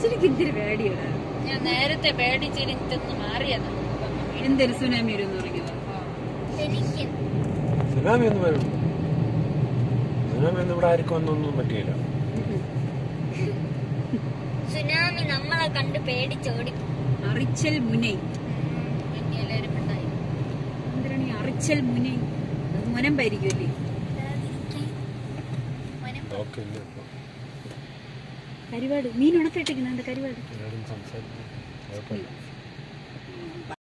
അച്ഛനക്ക് എന്തൊരു പേടിയാണ് ഞാൻ നേരത്തെ പേടിച്ചിരുന്ന് മാറിയതാ എന്തൊരു സുനാമി വരും എന്ന് പറയുന്നത് എനിക്ക് സുനാമി ഒന്നും വരും സുനാമി ഒന്നും ഇവിടെ ആർക്കും ഒന്നൊന്നും പറ്റിയില്ല സുനാമി നമ്മളെ കണ്ട് പേടിച്ചോടി അറിച്ചൽ മുനൈ പിന്നെ എല്ലാരും ഉണ്ടായി എന്തിനാണ് ഈ അറിച്ചൽ മുനൈ അത് മുനമ്പായിരിക്കും അല്ലേ ഓക്കെ ഇല്ല ഇപ്പൊ കരിവാട് മീൻ ഉണക്കിട്ടിരിക്കുന്ന എന്താ കരിവാട് എല്ലാവരും സംസാരിക്കും കുഴപ്പമില്ല